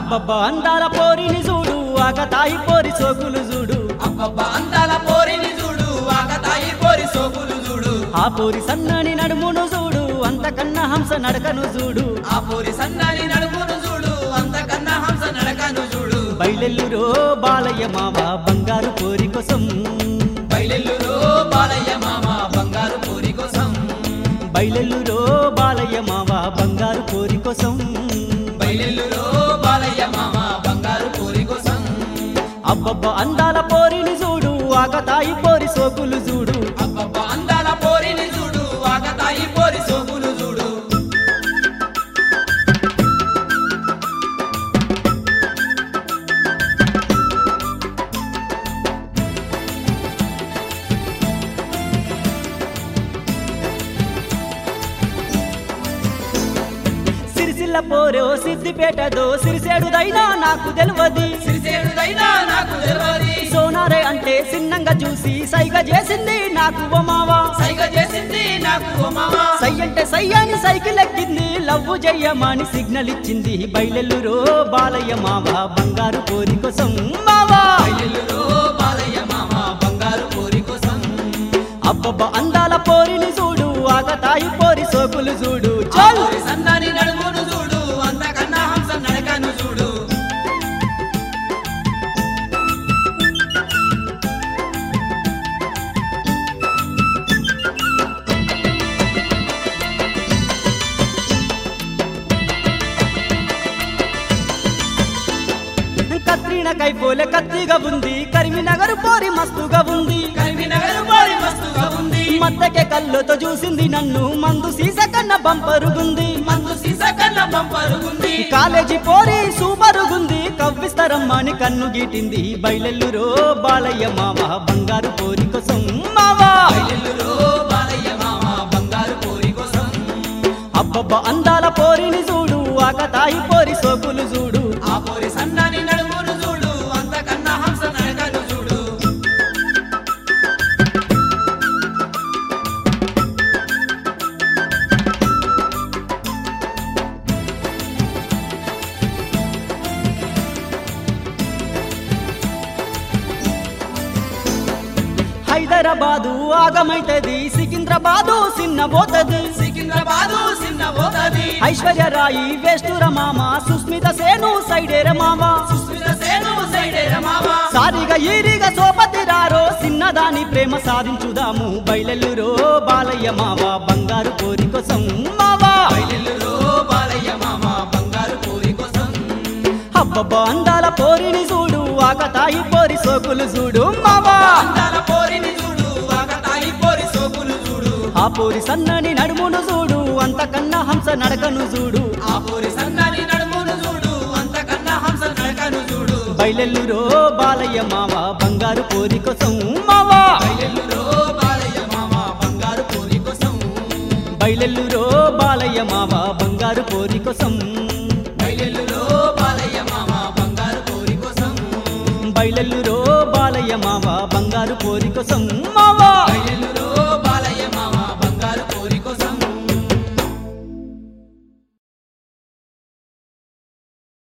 అబ్బబ్బా అందాల పోరిని చూడు ఆకతాయి పోరి సోకులు చూడు అబ్బబ్బా అందాల పోరిని చూడు ఆకతాయి పోరి సోకులు చూడు ఆ పోరి సన్నని నడుమును చూడు అంతకన్నా హంస నడకను చూడు ఆ పోరి సన్నాని నడుమును చూడు అంతకన్నా హంస నడకను చూడు బయలెల్లురో బాలయ్య మామ బంగారు పోరి కోసం బయలెల్లులో బాలయ్య మామ బంగారు పోరి కోసం బయలెల్లురో బాలయ్య మామ బంగారు పోరి కోసం బయలెల్లులో బాలయ్య మామ బంగారు పోరి కోసం అబ్బబ్బా అందాల పోరిని చూడు ఆకతాయి పోరి సోకులు చూడు అబ్బబ్బా అందాల పోరిని చూడు ఆకతాయి పోరి సోకులు చూడు సిరిసిల్ల పోరో సిద్దిపేటదో సిరిసేడుదైనా నాకు తెలియదు సిరిసేనుదైనా నాకు తెలియదు సోనారే అంటే చిన్నంగా చూసి సైగ చేసింది నాకు ఓ మావా సైగ చేసింది నాకు ఓ మామ సై అంటే సై అని సైకిల్ ఎక్కింది లవ్వు జయ్యమని సిగ్నల్ ఇచ్చింది బయలెల్లురో బాలయ్య మావా బంగారు కోరి కోసం మావా బయలెల్లులో బాలయ్య మామ బంగారు పోరి కోసం అబ్బబ్బ అందాల పోరిని చూడు ఆగతాయి పోరి సోకులు చూడు ఆ చల్ పోరి సన్నాని నడుమును చూడు అంతకన్నా హంస నడకను చూడు కత్రిన కైపోలే కత్తిగా ఉంది కరిమినగరు పోరి మస్తుగా ఉంది కరీంనగర్ పోరి మస్తుగా ఉంది మత్తకే కళ్ళతో చూసింది నన్ను మందు సీస కన్న బంపరుగుంది మందు సీస కన్నా బంపరుగుంది కాలేజీ పోరి సూపరుగుంది కవ్విస్తారమ్మని కన్ను గీటింది బయలెల్లురో బాలయ్య మామ బంగారు పోరి కోసం మావా బయలెల్లులో బాలయ్య మామ బంగారు పోరి కోసం అబ్బబ్బ అందాల పోరిని చూడు ఆకతాయి పోరి సోకులు చూడు ఆ పోరి సన్నాని నడుమును చూడు అంతకన్నా హంస నడకను చూడు హైదరాబాదు ఆగమైతది సికింద్రాబాదు సిన్న పోతది సికింద్రాబాదు చిన్న పోతది ఐశ్వర్యరాయి వేస్తుర మామ సుస్మిత సేను సైడేర మామ సుస్మిత సేను సైడేర మామ సారిగా ఈరిగా సోపతి రారో చిన్నదాని ప్రేమ సాధించుదాము బయలెల్లురో బాలయ్య మావ బంగారు కోరి కోసం మావా బయలెల్లులో బాలయ్య మామ బంగారు పోరి కోసం అబ్బబ్బ అందాల పోరిని చూడు ఆకతాయి పోరి సోకులు చూడు మావా అందాల పోరిని చూడు ఆకతాయి పోరి సోకులు చూడు ఆ పోరి సన్నని నడుమును చూడు అంతకన్నా హంస నడకను చూడు ఆ పోరి సన్నాని నడుమును చూడు అంతకన్నా హంస నడకను చూడు బయలెల్లురో బాలయ్య మావ బంగారు పోరి కోసం మావా బయలెల్లులో బాలయ్య మామ బంగారు పోరి కోసం బయలెల్లురో బాలయ్య మావ బంగారు పోరి కోసం బయలెల్లులో బాలయ్య మామ బంగారు పోరి కోసం బయలెల్లురో బాలయ్య మావ బంగారు పోరి కోసం మావా